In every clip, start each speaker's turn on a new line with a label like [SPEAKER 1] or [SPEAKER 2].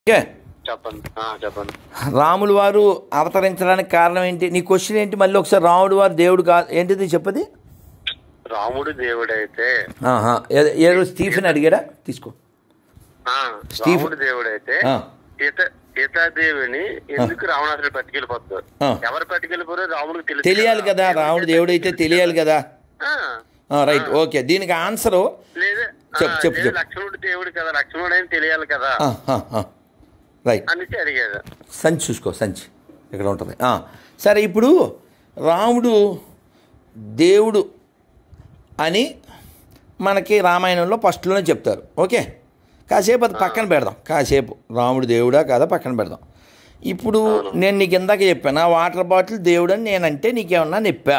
[SPEAKER 1] Okay
[SPEAKER 2] చెప్పండి ఆ, చెప్పండి
[SPEAKER 1] రాములు వారు అవతరించడానికి కారణం ఏంటి నీ క్వశ్చన్ ఏంటి మళ్ళీ ఒకసారి రాముడు వారు దేవుడు కా ఏంటిది చెప్పది
[SPEAKER 2] రాముడు దేవుడైతే
[SPEAKER 1] ఆహా. ఏ- ఏదో స్టీఫెన్ అడిగాడా తీసుకో
[SPEAKER 2] ఆ,
[SPEAKER 1] స్టీఫెన్.
[SPEAKER 2] రాముడు దేవుడైతే
[SPEAKER 1] ఆ.
[SPEAKER 2] సీత సీతాదేవిని ఎందుకు రావణాసుడు పట్టుకెళ్ళిపోతారు
[SPEAKER 1] ఆ.
[SPEAKER 2] ఎవరు పట్టుకెళ్ళిపోరో రాముడికి తెలుసు
[SPEAKER 1] తెలియాలి కదా రాముడు దేవుడైతే తెలియాలి కదా
[SPEAKER 2] ఆ,
[SPEAKER 1] ఆ, రైట్ ఓకే దీనికి ఆన్సరు
[SPEAKER 2] లేదా ఆ,
[SPEAKER 1] చెప్పు, చెప్పు,
[SPEAKER 2] లేదు,
[SPEAKER 1] చెప్పు.
[SPEAKER 2] లక్ష్మణుడు దేవుడు కదా లక్ష్మణుడు అని తెలియాలి కదా
[SPEAKER 1] ఆ, ఆ, ఆ. రైట్
[SPEAKER 2] అనేసి అడిగాడు
[SPEAKER 1] సంచి చూసుకో సంచి ఇక్కడ ఉంటుంది ఆ, సరే ఇప్పుడు రాముడు దేవుడు అని మనకి రామాయణంలో ఫస్ట్లోనే చెప్తారు ఓకే కాసేపు అది పక్కన పెడదాం కాసేపు రాముడు దేవుడా కాదా పక్కన పెడదాం ఇప్పుడు నేను నీకు ఇందాక చెప్పాను నా వాటర్ బాటిల్ దేవుడు అని నేనంటే నీకేమన్నా నిప్పా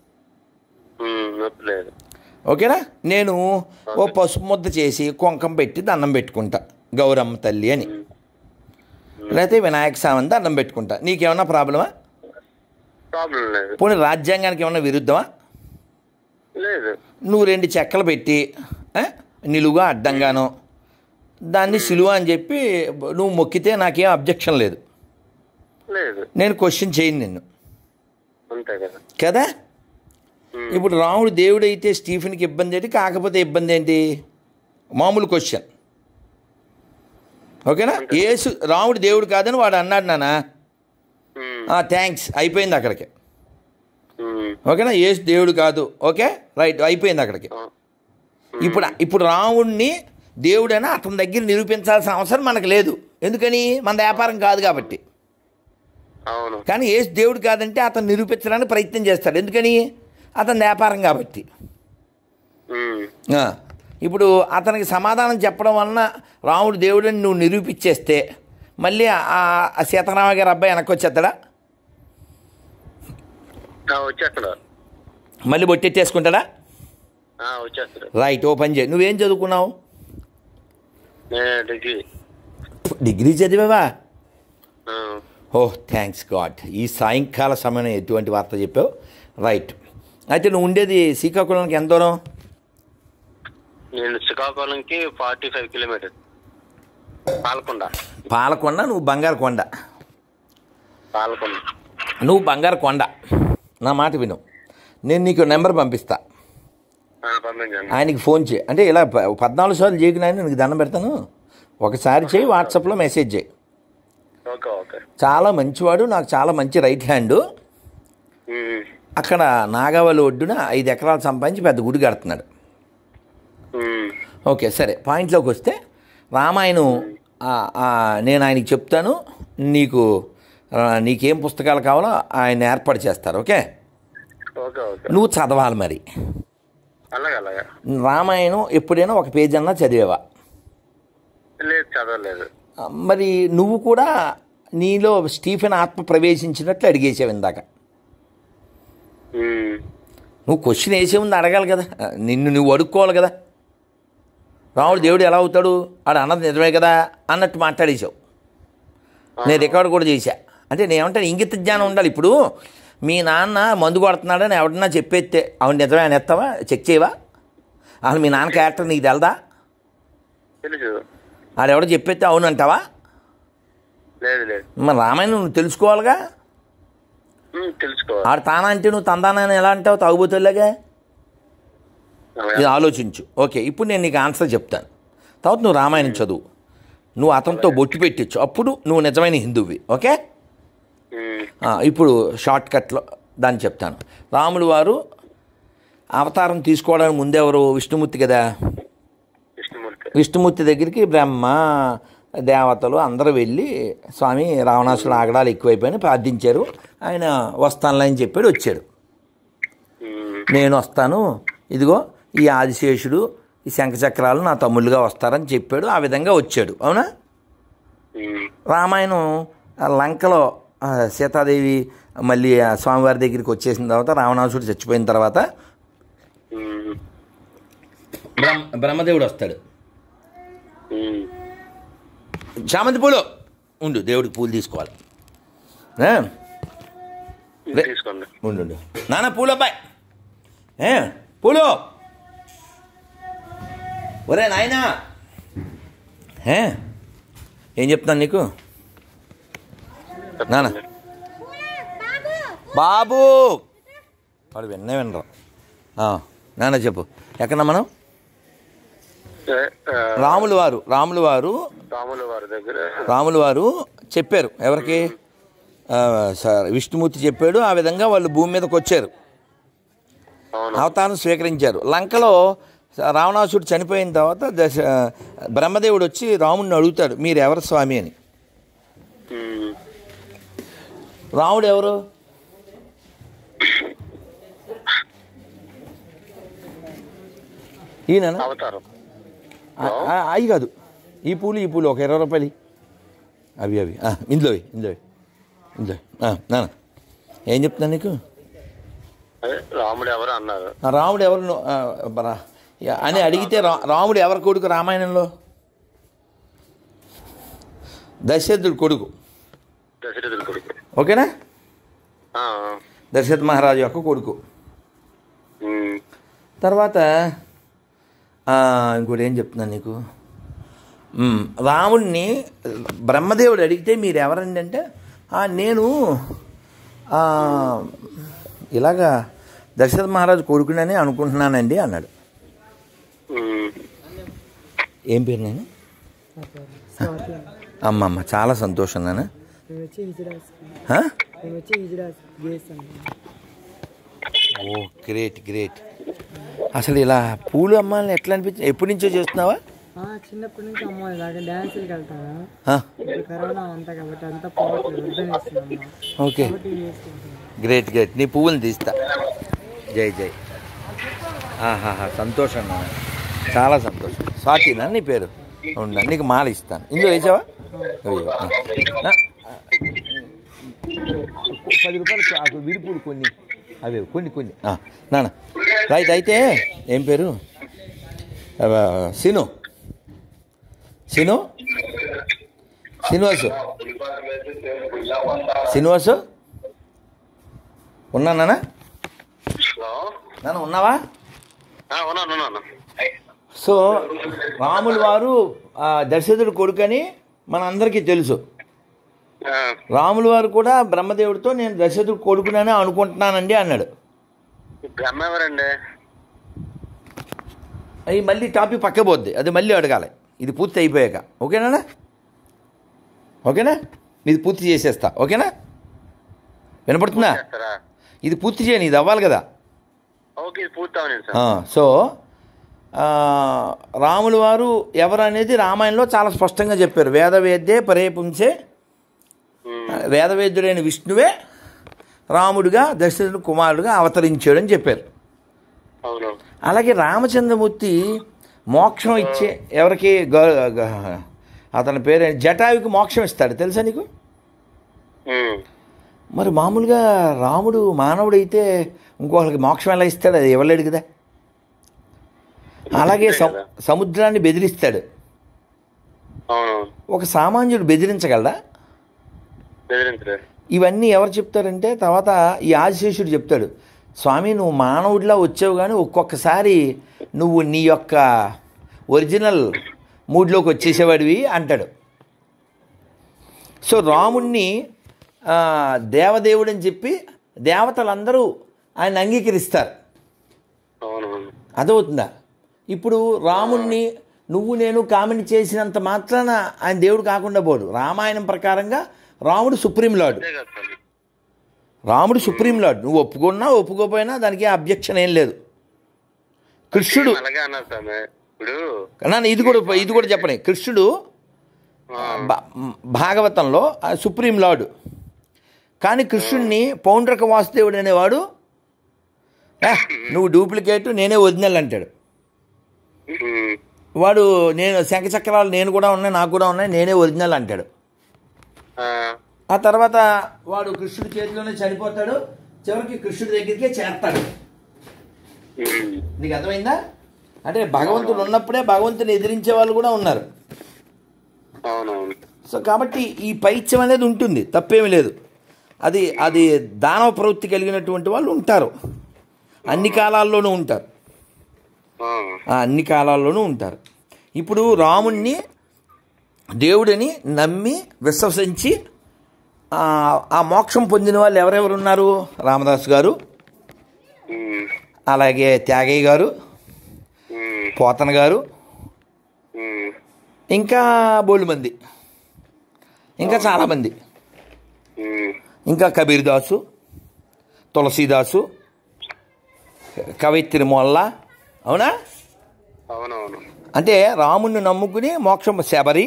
[SPEAKER 2] ఉమ్, నొప్పి లేదు
[SPEAKER 1] ఓకేనా నేను ఓ పసుపు ముద్ద చేసి కుంకం పెట్టి దండం పెట్టుకుంటా గౌరమ్మ తల్లి అని లేకపోతే వినాయక స్వామి దండం పెట్టుకుంటా నీకేమన్నా ప్రాబ్లమా
[SPEAKER 2] ప్రాబ్లం లేదు
[SPEAKER 1] పోనీ రాజ్యాంగానికి ఏమన్నా విరుద్ధమా
[SPEAKER 2] లేదు
[SPEAKER 1] నువ్వు రెండు చెక్కలు పెట్టి ఆ, నిలువుగా అడ్డంగాను దాన్ని సిలువ అని చెప్పి నువ్వు మొక్కితే నాకేం అబ్జెక్షన్ లేదు
[SPEAKER 2] లేదు
[SPEAKER 1] నేను క్వశ్చన్ చేయను నిన్ను
[SPEAKER 2] అంతే కదా
[SPEAKER 1] కదా
[SPEAKER 2] ఉమ్,
[SPEAKER 1] ఇప్పుడు రాముడు దేవుడు అయితే స్టీఫెన్కి ఇబ్బంది ఏంటి కాకపోతే ఇబ్బంది ఏంటి మామూలు క్వశ్చన్ ఓకేనా యేసు రాముడు దేవుడు కాదని వాడు అన్నాడు నాన్న
[SPEAKER 2] ఉమ్,
[SPEAKER 1] థ్యాంక్స్ అయిపోయింది అక్కడికి
[SPEAKER 2] ఉమ్,
[SPEAKER 1] ఓకేనా యేసు దేవుడు కాదు ఓకే రైట్ అయిపోయింది అక్కడికి
[SPEAKER 2] ఆ,
[SPEAKER 1] ఇప్పుడు ఇప్పుడు రాముడిని దేవుడని అతని దగ్గర నిరూపించాల్సిన అవసరం మనకు లేదు ఎందుకని మన వ్యాపారం కాదు కాబట్టి
[SPEAKER 2] అవును
[SPEAKER 1] కానీ యేసు దేవుడు కాదంటే అతను నిరూపించడానికి ప్రయత్నం చేస్తాడు ఎందుకని అతని వ్యాపారం కాబట్టి
[SPEAKER 2] ఉమ్,
[SPEAKER 1] ఆ, ఇప్పుడు అతనికి సమాధానం చెప్పడం వలన రాముడు దేవుడని నువ్వు నిరూపించేస్తే మళ్ళీ ఆ ఆ సీతారామ గారి అబ్బాయి వెనక్కి వచ్చేస్తాడా
[SPEAKER 2] ఆ, వచ్చేస్తాడు
[SPEAKER 1] మళ్ళీ బొట్టెట్టేసుకుంటాడా
[SPEAKER 2] ఆ, వచ్చేస్తాడు
[SPEAKER 1] రైట్ ఓ పని చేయి నువ్వేం చదువుకున్నావు
[SPEAKER 2] నేను డిగ్రీ
[SPEAKER 1] డిగ్రీ చదివావా
[SPEAKER 2] ఆ,
[SPEAKER 1] ఓహ్ థ్యాంక్స్ గాడ్ ఈ సాయంకాల సమయంలో ఎటువంటి వార్త చెప్పావు రైట్ అయితే నువ్వు ఉండేది శ్రీకాకుళంకి ఎంత దూరం
[SPEAKER 2] నేను శ్రీకాకుళంకి forty five kilometre Palakonda
[SPEAKER 1] Palakonda నువ్వు బంగారు కొండ
[SPEAKER 2] పాలకొండ
[SPEAKER 1] నువ్వు బంగారు కొండ నా మాట విను నేను నీకు నెంబర్ పంపిస్తా
[SPEAKER 2] ఆ, పంపించండి
[SPEAKER 1] ఆయనకి ఫోన్ చేయి అంటే ఇలా ప- పద్నాలుగు సార్లు చేయకు నాయన నీకు దండం పెడతాను ఒకసారి చేయి వాట్సాప్లో మెసేజ్ చేయి
[SPEAKER 2] ఓకే ఓకే
[SPEAKER 1] చాలా మంచివాడు నాకు చాలా మంచి రైట్ హ్యాండ్
[SPEAKER 2] ఉమ్,
[SPEAKER 1] అక్కడ నాగావళి ఒడ్డున ఐదు ఎకరాలు సంపాదించి పెద్ద గుడి కడుతున్నాడు
[SPEAKER 2] ఉమ్,
[SPEAKER 1] ఓకే సరే పాయింట్లోకి వస్తే రామాయణం ఆ, ఆ, నేను ఆయనకి చెప్తాను నీకు ఆ, నీకేం పుస్తకాలు కావాలో ఆయన ఏర్పాటు చేస్తారు ఓకే
[SPEAKER 2] ఓకే ఓకే
[SPEAKER 1] నువ్వు చదవాలి మరి
[SPEAKER 2] అలాగే అలాగే
[SPEAKER 1] రామాయణం ఎప్పుడైనా ఒక పేజ్ అన్నా చదివేవా
[SPEAKER 2] లేదు చదవలేదు
[SPEAKER 1] ఆ, మరి నువ్వు కూడా నీలో స్టీఫెన్ ఆత్మ ప్రవేశించినట్లు అడిగేసావు ఇందాక
[SPEAKER 2] ఉమ్,
[SPEAKER 1] నువ్వు క్వశ్చన్ వేసే ముందు అడగాలి కదా ఆ, నిన్ను నువ్వు అడుక్కోవాలి కదా రాముడు దేవుడు ఎలా అవుతాడు ఆడు అన్నది నిజమే కదా అన్నట్టు మాట్లాడేశావు నేను రికార్డు కూడా చేశా అంటే నేను ఏమంటాను ఇంగిత జ్ఞానం ఉండాలి ఇప్పుడు మీ నాన్న మందు కొడుతున్నాడని ఎవడన్నా చెప్పేస్తే అవును నిజమే అని ఎత్తావా చెక్ చేయవా అసలు మీ నాన్న క్యారెక్టర్ నీకు తెలదా
[SPEAKER 2] తెలుసు
[SPEAKER 1] ఆడెవడో చెప్పేస్తే అవును అంటావా
[SPEAKER 2] లేదు లేదు
[SPEAKER 1] మరి రామాయణం నువ్వు తెలుసుకోవాలిగా
[SPEAKER 2] ఉమ్, తెలుసుకోవాలి
[SPEAKER 1] ఆడు తానా అంటే నువ్వు తందానా అని ఎలా అంటావు తాగుబోతులాగా ఇది ఆలోచించు ఓకే ఇప్పుడు నేను నీకు ఆన్సర్ చెప్తాను తర్వాత నువ్వు రామాయణం చదువు నువ్వు అతనితో బొట్టు పెట్టించు అప్పుడు నువ్వు నిజమైన హిందువువి ఓకే
[SPEAKER 2] ఉమ్,
[SPEAKER 1] ఆ, ఇప్పుడు షార్ట్ కట్లో దాన్ని చెప్తాను రాముడు వారు అవతారం తీసుకోవడానికి ముందెవరు విష్ణుమూర్తి కదా
[SPEAKER 2] విష్ణుమూర్తి
[SPEAKER 1] విష్ణుమూర్తి దగ్గరికి బ్రహ్మ దేవతలు అందరూ వెళ్ళి స్వామి రావణాసుడు ఆగడాలు ఎక్కువైపోయినాయి ప్రార్థించారు ఆయన వస్తానులే అని చెప్పాడు వచ్చాడు
[SPEAKER 2] ఉమ్,
[SPEAKER 1] నేను వస్తాను ఇదిగో ఈ ఆదిశేషుడు ఈ శంఖచక్రాలు నా తమ్ముళ్ళుగా వస్తారని చెప్పాడు ఆ విధంగా వచ్చాడు అవునా
[SPEAKER 2] ఉమ్,
[SPEAKER 1] రామాయణం ఆ లంకలో ఆ, సీతాదేవి మళ్ళీ ఆ స్వామివారి దగ్గరికి వచ్చేసిన తర్వాత రావణాసుడు చచ్చిపోయిన తర్వాత
[SPEAKER 2] ఉమ్,
[SPEAKER 1] బ్రహ్మ బ్రహ్మదేవుడు వస్తాడు
[SPEAKER 2] ఉమ్,
[SPEAKER 1] చామంతి పూలు ఉండు దేవుడికి పూలు తీసుకోవాలి ఏ? రే.
[SPEAKER 2] తీసుకోండి
[SPEAKER 1] ఉండు ఉండు. నాన్న పూలు అబ్బాయి ఏ పూలు ఒరే నాయనా ఏ ఏం చెప్తాను నీకు నాన్న బాబు వాడు విన్నే వినరు ఆ, నాన్న చెప్పు ఎక్కడ మనం
[SPEAKER 2] ఏ, ఆ,
[SPEAKER 1] రాములు వారు రాములు వారు
[SPEAKER 2] రాముల వారి దగ్గర
[SPEAKER 1] రాములు వారు చెప్పారు ఎవరికి ఆ, స- విష్ణుమూర్తి చెప్పాడు ఆ విధంగా వాళ్ళు భూమి మీదకి వచ్చారు
[SPEAKER 2] అవును
[SPEAKER 1] అవతారం స్వీకరించారు లంకలో రావణాసుడు చనిపోయిన తర్వాత దశ బ్రహ్మదేవుడు వచ్చి రాముడిని అడుగుతాడు మీరు ఎవరు స్వామి అని
[SPEAKER 2] ఉమ్.
[SPEAKER 1] రాముడు ఎవరు ఈయన
[SPEAKER 2] అవతారం
[SPEAKER 1] అవి కాదు ఈ పూలు ఈ పూలు ఒక ఇరవై రూపాయలు అవి అవి ఆ, ఇందులో ఇవి, ఇందులో ఇవి. ఇందులో ఇవి. ఆ, నాన్న ఏం చెప్తున్నా నీకు
[SPEAKER 2] అదే రాముడు ఎవరు అన్నారు
[SPEAKER 1] ఆ రాముడు ఎవరు ను- ఆ, బరా- యా- అని అడిగితే రా రాముడు ఎవరి కొడుకు రామాయణంలో దశరథుడు కొడుకు
[SPEAKER 2] దశరథుడి కొడుకు
[SPEAKER 1] ఓకేనా
[SPEAKER 2] ఆ,
[SPEAKER 1] దశరథ మహారాజు యొక్క కొడుకు
[SPEAKER 2] ఉమ్.
[SPEAKER 1] తర్వాత ఆ, ఇంకోటి ఏం చెప్తున్నాను నీకు మ్, రాముడిని బ్రహ్మదేవుడు అడిగితే మీరు ఎవరండి అంటే "ఆ, నేను ఆ, ఇలాగా దశరథ మహారాజు కొడుకునని అనుకుంటున్నానండి అన్నాడు
[SPEAKER 2] ఉమ్.
[SPEAKER 1] ఏం పేరు నేను అమ్మమ్మ చాలా సంతోషం నాన్న
[SPEAKER 3] మేము వచ్చి హిజరాస్
[SPEAKER 1] ఆ?
[SPEAKER 3] మేము వచ్చి హిజరాస్ చేస్తాం
[SPEAKER 1] ఓ గ్రేట్ గ్రేట్ అసలు ఇలా పూలు అమ్మాలని ఎట్లా అనిపించింది ఎప్పటి నుంచో చేస్తున్నావా
[SPEAKER 3] చిన్నప్పటి నుంచి అమ్మ ఇలాగ డ్యాన్సులకి వెళ్తాను
[SPEAKER 1] ఆ,
[SPEAKER 3] ఇప్పుడు కరోనా అంతా కాబట్టి అంతా పోవట్లేదు వద్దని ఇస్తున్నాం
[SPEAKER 1] ఓకే
[SPEAKER 3] కాబట్టి చేసుకుంటున్నాం
[SPEAKER 1] గ్రేట్ గ్రేట్ నీ పువ్వులు తీస్తా జై జై ఆహాహా సంతోషం నాన్న చాలా సంతోషం స్వాతినా నీ పేరు ఉందా నీకు మాల ఇస్తాను ఇందులో వేసావా అయ్యో, ఆ. ఆ, పది రూపాయలు ఆ విడిపూలు కొన్ని అవి కొన్ని కొన్ని ఆ, నాన్న రైట్ అయితే ఏం పేరు ఆ, సిను సిను శ్రీనివాసు శ్రీనివాసు ఉన్నా నాన్న
[SPEAKER 2] హలో
[SPEAKER 1] నాన్న ఉన్నావా
[SPEAKER 2] ఆ, ఉన్నాను ఉన్నాను
[SPEAKER 1] సో రాములు వారు ఆ, దశరథుడు కొడుకని మనందరికీ తెలుసు
[SPEAKER 2] ఆ,
[SPEAKER 1] రాములు వారు కూడా బ్రహ్మదేవుడితో నేను దశరథుడు కొడుకునని అనుకుంటున్నానండి అన్నాడు
[SPEAKER 2] బ్రహ్మ ఎవరండి
[SPEAKER 1] అవి మళ్ళీ టాపిక్ పక్క పోద్ది అది మళ్ళీ అడగాలి ఇది పూర్తి అయిపోయాక ఓకేనా ఓకేనా ఇది పూర్తి చేసేస్తా ఓకేనా వినపడుతుందా
[SPEAKER 2] చేస్తారా
[SPEAKER 1] ఇది పూర్తి చేయని ఇది అవ్వాలి కదా
[SPEAKER 2] ఓకే ఇది పూర్తి అవనండి సార్
[SPEAKER 1] ఆ, సో ఆ, రాములు వారు ఎవరు అనేది రామాయణంలో చాలా స్పష్టంగా చెప్పారు వేదవేద్యే పరేపుంసే
[SPEAKER 2] ఉమ్.
[SPEAKER 1] వేదవేద్యుడైన విష్ణువే రాముడిగా దశరథుడు కుమారుడుగా అవతరించాడని చెప్పారు
[SPEAKER 2] అవును
[SPEAKER 1] అలాగే రామచంద్రమూర్తి మోక్షం ఇచ్చే ఎవరికి గ- గ- అతని పేరు జటాయుకి మోక్షం ఇస్తాడు తెలుసా నీకు
[SPEAKER 2] ఉమ్.
[SPEAKER 1] మరి మామూలుగా రాముడు మానవుడైతే ఇంకొకరికి మోక్షం ఎలా ఇస్తాడు అది ఇవ్వలేడు కదా అలాగే సం- సముద్రాన్ని బెదిరిస్తాడు
[SPEAKER 2] అవును
[SPEAKER 1] ఒక సామాన్యుడు బెదిరించగలడా
[SPEAKER 2] బెదిరించలేదు
[SPEAKER 1] ఇవన్నీ ఎవరు చెప్తారంటే తర్వాత ఈ ఆదిశేషుడు చెప్తాడు స్వామి నువ్వు మానవుడిలా వచ్చావు కానీ ఒక్కొక్కసారి నువ్వు నీ యొక్క ఒరిజినల్ మూడ్లోకి వచ్చేసేవాడివి అంటాడు సో రాముణ్ణి ఆ, దేవదేవుడు అని చెప్పి దేవతలందరూ ఆయన అంగీకరిస్తారు
[SPEAKER 2] అవును
[SPEAKER 1] అదవుతుందా ఇప్పుడు రాముణ్ణి నువ్వు నేను కామెంట్ చేసినంత మాత్రాన ఆయన దేవుడు కాకుండా పోడు రామాయణం ప్రకారంగా రాముడు సుప్రీం లార్డ్
[SPEAKER 2] అంతే కదా సార్
[SPEAKER 1] రాముడు సుప్రీం లార్డ్ నువ్వు ఒప్పుకున్నా ఒప్పుకోపోయినా దానికి అబ్జెక్షన్ ఏం లేదు కృష్ణుడు
[SPEAKER 2] అలాగే అన్నారు సార్ ఇప్పుడు
[SPEAKER 1] నాన్న ఇది కూడా ఇది కూడా చెప్పని కృష్ణుడు
[SPEAKER 2] ఆ,
[SPEAKER 1] భా- భాగవతంలో ఆ సుప్రీం లార్డ్ కానీ కృష్ణుడిని పౌండ్రక వాసుదేవుడు అనేవాడు "ఏ, నువ్వు డూప్లికేట్ నేనే ఒరిజినల్ అంటాడు
[SPEAKER 2] ఉమ్.
[SPEAKER 1] వాడు నేను శంఖచక్రాలు నేను కూడా ఉన్నాయి నాకు కూడా ఉన్నాయి నేనే ఒరిజినల్ అంటాడు
[SPEAKER 2] ఆ,
[SPEAKER 1] ఆ తర్వాత వాడు కృష్ణుడి చేతిలోనే చనిపోతాడు చివరికి కృష్ణుడి దగ్గరికే చేరతాడు
[SPEAKER 2] ఉమ్.
[SPEAKER 1] నీకు అర్థమైందా అంటే భగవంతుడు ఉన్నప్పుడే భగవంతుని ఎదిరించే వాళ్ళు కూడా ఉన్నారు
[SPEAKER 2] అవునవును
[SPEAKER 1] సో కాబట్టి ఈ పైత్యం అనేది ఉంటుంది తప్పేమీ లేదు అది అది దానవ ప్రవృత్తి కలిగినటువంటి వాళ్ళు ఉంటారు అన్ని కాలాల్లోనూ ఉంటారు
[SPEAKER 2] ఆ,
[SPEAKER 1] ఆ అన్ని కాలాల్లోనూ ఉంటారు ఇప్పుడు రాముణ్ణి దేవుడిని నమ్మి విశ్వసించి ఆ, ఆ మోక్షం పొందిన వాళ్ళు ఎవరెవరు ఉన్నారు రామదాస్ గారు
[SPEAKER 2] ఉమ్,
[SPEAKER 1] అలాగే త్యాగయ్య గారు
[SPEAKER 2] ఉమ్,
[SPEAKER 1] పోతన గారు
[SPEAKER 2] ఉమ్,
[SPEAKER 1] ఇంకా బోళ్ళు మంది ఇంకా చాలామంది
[SPEAKER 2] ఉమ్,
[SPEAKER 1] ఇంకా కబీర్ దాసు తులసీదాసు కవిత్రి మొల్ల అవునా
[SPEAKER 2] అవునవును
[SPEAKER 1] అంటే రాముణ్ణి నమ్ముకుని మోక్షం శబరి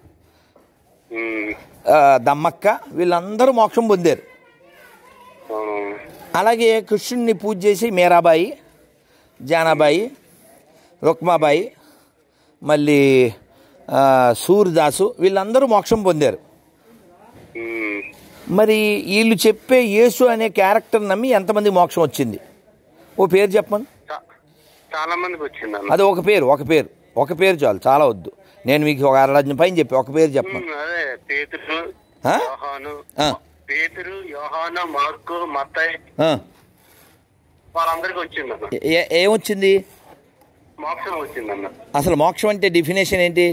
[SPEAKER 2] ఉమ్,
[SPEAKER 1] ఆ, దమ్మక్క వీళ్ళందరూ మోక్షం పొందారు
[SPEAKER 2] అవునవును
[SPEAKER 1] అలాగే కృష్ణుడిని పూజ చేసి మీరాబాయి జానాబాయి రుక్మాబాయి మళ్ళీ ఆ, సూర్యదాసు వీళ్ళందరూ మోక్షం పొందారు
[SPEAKER 2] ఉమ్,
[SPEAKER 1] మరి వీళ్ళు చెప్పే యేసు అనే క్యారెక్టర్ నమ్మి ఎంతమంది మోక్షం వచ్చింది ఓ పేరు చెప్పండి
[SPEAKER 2] చా- చాలా మందికి వచ్చింది అన్న
[SPEAKER 1] అది ఒక పేరు ఒక పేరు ఒక పేరు చాలు చాలా వద్దు నేను మీకు ఒక అరడజన పైన చెప్పి ఒక పేరు చెప్పండి
[SPEAKER 2] ఉమ్, అదే పేతురు
[SPEAKER 1] ఆ?
[SPEAKER 2] యోహాను
[SPEAKER 1] ఆ.
[SPEAKER 2] పేతురు యోహాను మార్కు మత్తయి
[SPEAKER 1] ఆ,
[SPEAKER 2] వాళ్ళందరికీ వచ్చింది అన్న
[SPEAKER 1] ఏ- ఏమొచ్చింది
[SPEAKER 2] మోక్షం వచ్చిందన్న
[SPEAKER 1] అసలు మోక్షం అంటే డెఫినేషన్ ఏంటి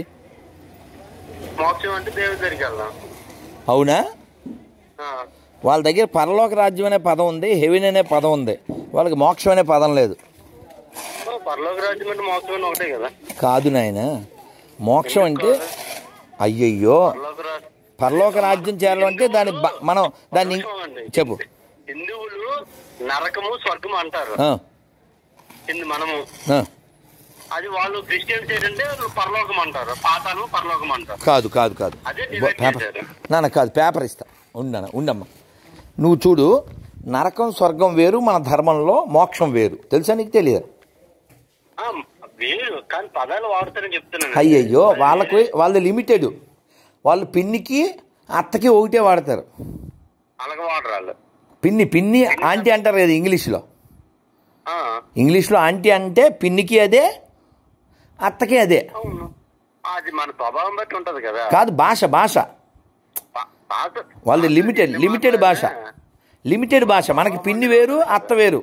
[SPEAKER 2] మోక్షం అంటే దేవుడి దగ్గరికి వెళ్దాం
[SPEAKER 1] అవునా
[SPEAKER 2] ఆ,
[SPEAKER 1] వాళ్ళ దగ్గర పరలోక రాజ్యం అనే పదం ఉంది హెవెన్ అనే పదం ఉంది వాళ్ళకి మోక్షం అనే పదం లేదు
[SPEAKER 2] ఓ, పరలోక రాజ్యం అంటే మోక్షం అంటే ఒకటే కదా
[SPEAKER 1] కాదు నాయన మోక్షం అంటే అయ్యయ్యో
[SPEAKER 2] పరలోక రాజ్యం
[SPEAKER 1] పరలోక రాజ్యం చేరాలంటే దాని బ- మనం దాన్ని ఇం-
[SPEAKER 2] అండి.
[SPEAKER 1] చెప్పు
[SPEAKER 2] హిందువులు నరకము స్వర్గము అంటారు
[SPEAKER 1] ఆ,
[SPEAKER 2] హిందూ మనము
[SPEAKER 1] ఆ,
[SPEAKER 2] అది వాళ్ళు క్రిస్టియన్స్ ఏంటంటే వాళ్ళు పరలోకం అంటారు పాతాలు పరలోకం అంటారు
[SPEAKER 1] కాదు కాదు కాదు
[SPEAKER 2] అదే
[SPEAKER 1] బ-
[SPEAKER 2] డివైడ్
[SPEAKER 1] పేపర్
[SPEAKER 2] చేశారు
[SPEAKER 1] నాన్న కాదు పేపర్ ఇస్తా ఉండనా ఉండమ్మా నువ్వు చూడు నరకం స్వర్గం వేరు మన ధర్మంలో మోక్షం వేరు తెలుసా నీకు తెలియదు
[SPEAKER 2] ఆ, వేరు కానీ పదాలు వాడుతారని చెప్తున్నాను
[SPEAKER 1] అయ్యయ్యో వాళ్ళకి వాళ్ళది లిమిటెడ్ వాళ్ళు పిన్నికి అత్తకి ఒకటే వాడతారు
[SPEAKER 2] అలాగే వాడరు వాళ్ళు
[SPEAKER 1] పిన్ని పిన్ని ఆంటీ అంటారు కదా ఇంగ్లీష్లో
[SPEAKER 2] ఆ,
[SPEAKER 1] ఇంగ్లీష్లో ఆంటీ అంటే పిన్నికి అదే అత్తకి అదే
[SPEAKER 2] అవును అది మన స్వభావం బట్టి ఉంటది కదా
[SPEAKER 1] కాదు భాష భాష
[SPEAKER 2] పా- పాత-
[SPEAKER 1] వాళ్ళది
[SPEAKER 2] పాత
[SPEAKER 1] లిమిటెడ్
[SPEAKER 2] హిందీ
[SPEAKER 1] లిమిటెడ్ భాష
[SPEAKER 2] మాట్లాడినా
[SPEAKER 1] లిమిటెడ్ భాష మనకి పిన్ని వేరు అత్త వేరు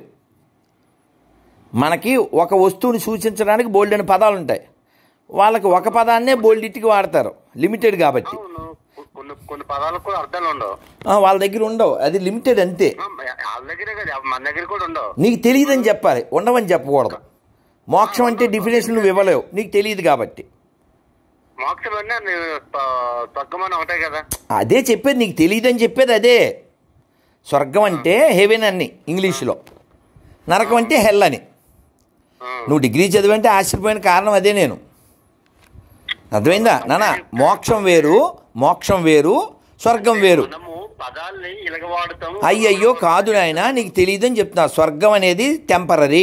[SPEAKER 1] మనకి ఒక వస్తువుని సూచించడానికి బోల్డ్ అని పదాలు ఉంటాయి వాళ్ళకి ఒక పదాన్నే బోల్డిట్కి వాడతారు లిమిటెడ్ కాబట్టి
[SPEAKER 2] అవును కొ- కొన్ని కొన్ని పదాలకు కూడా అర్థాలు ఉండవు
[SPEAKER 1] ఆ, వాళ్ళ దగ్గర ఉండవు అది లిమిటెడ్ అంతే
[SPEAKER 2] ఆ, వాళ్ళ దగ్గరే కదా మన దగ్గర కూడా ఉండవు
[SPEAKER 1] నీకు తెలియదని చెప్పాలి ఉండవని చెప్పకూడదు మోక్షం అంటే డెఫినేషన్ నువ్వు ఇవ్వలేవు నీకు తెలియదు కాబట్టి
[SPEAKER 2] మోక్షం అంటే స్వర్గమని ఒకటే కదా
[SPEAKER 1] అదే చెప్పేది నీకు తెలియదని చెప్పేది అదే స్వర్గం అంటే హెవెన్ అని ఇంగ్లీష్లో నరకం అంటే హెల్ అని
[SPEAKER 2] ఆ.
[SPEAKER 1] నువ్వు డిగ్రీ చదివంటే ఆశ్చర్యపోయిన కారణం అదే నేను అర్థమైందా నాన్న మోక్షం వేరు మోక్షం వేరు స్వర్గం వేరు
[SPEAKER 2] మనము పదాల్ని ఇలాగ వాడతాము
[SPEAKER 1] అయ్యయ్యో కాదు నాయన నీకు తెలియదని చెప్తున్నా స్వర్గం అనేది టెంపరీ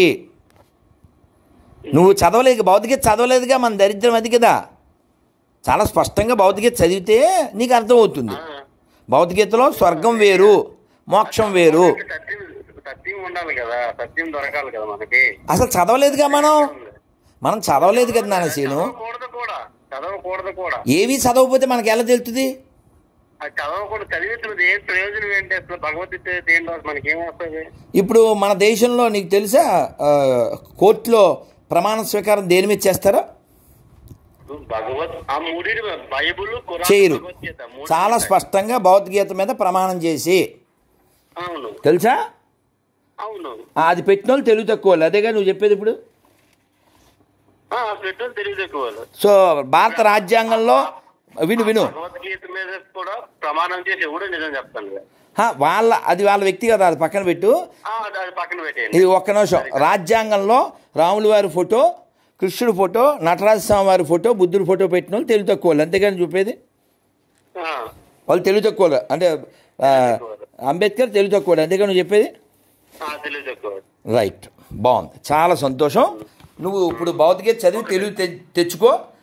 [SPEAKER 1] నువ్వు చదవలేదు భౌతికత చదవలేదుగా మన దరిద్రం అది కదా చాలా స్పష్టంగా భౌతికత చదివితే నీకు అర్థమవుతుంది
[SPEAKER 2] ఆ.
[SPEAKER 1] భౌతికతలో స్వర్గం వేరు మోక్షం వేరు
[SPEAKER 2] సత్యం సత్యం ఉండాలి కదా సత్యం దొరకాలి కదా మనకి
[SPEAKER 1] అసలు చదవలేదుగా మనం మనం చదవలేదు కదా నాన్న సీను
[SPEAKER 2] చదవకూడదు కూడా చదవకూడదు కూడా
[SPEAKER 1] ఏవి చదవకపోతే మనకి ఎలా తెలుస్తుంది
[SPEAKER 2] అది చదవకూడదు చదివించినది ఏం ప్రయోజనం ఏంటి అసలు భగవద్గీత దేని ద్వారా మనకి ఏం వస్తుంది
[SPEAKER 1] ఇప్పుడు మన దేశంలో నీకు తెలుసా ఆ, కోర్టులో ప్రమాణ స్వీకారం దేని మీద చేస్తారో
[SPEAKER 2] భగవత్ ఆ మూడి బైబుల్ ఖురాన్,
[SPEAKER 1] చేయరు
[SPEAKER 2] భగవద్గీత మూడు
[SPEAKER 1] చాలా
[SPEAKER 2] ఉంటాయి.
[SPEAKER 1] స్పష్టంగా భౌతికత మీద ప్రమాణం చేసి
[SPEAKER 2] అవును
[SPEAKER 1] తెలుసా
[SPEAKER 2] అవును
[SPEAKER 1] ఆ, అది పెట్టిన వాళ్ళు తెలుగు తక్కువ వాళ్ళు. అదేగా నువ్వు చెప్పేది ఇప్పుడు
[SPEAKER 2] ఆ, పెట్రోల్ తెలియదు ఎక్కువ వాళ్ళు.
[SPEAKER 1] సో భారత రాజ్యాంగంలో విను విను
[SPEAKER 2] భగవద్గీత మీద కూడా ప్రమాణం చేసి ఎవడో నిజం చెప్తాను కదా.
[SPEAKER 1] హా, వాళ్ళ అది వాళ్ళ వ్యక్తిగత అది పక్కన పెట్టు
[SPEAKER 2] ఆ, అది అది పక్కన పెట్టేయండి
[SPEAKER 1] ఇది ఒక్క నిమిషం రాజ్యాంగంలో రాముల వారి ఫోటో కృష్ణుడి ఫోటో నటరాజ స్వామి వారి ఫోటో బుద్ధుడి ఫోటో పెట్టిన వాళ్ళు తెలుగు తక్కువ వాళ్ళు అంతేగాని చెప్పేది
[SPEAKER 2] ఆ,
[SPEAKER 1] వాళ్ళు తెలుగు తక్కువ వాళ్ళు. అంటే ఆ, అంబేద్కర్ తెలుగు తక్కువ వాళ్ళు. అంతేగా నువ్వు చెప్పేది
[SPEAKER 2] ఆ, తెలియదు ఎక్కువ
[SPEAKER 1] రైట్ బాగుంది చాలా సంతోషం నువ్వు ఇప్పుడు భౌతికత చదివి తెలుగు తె- తెచ్చుకో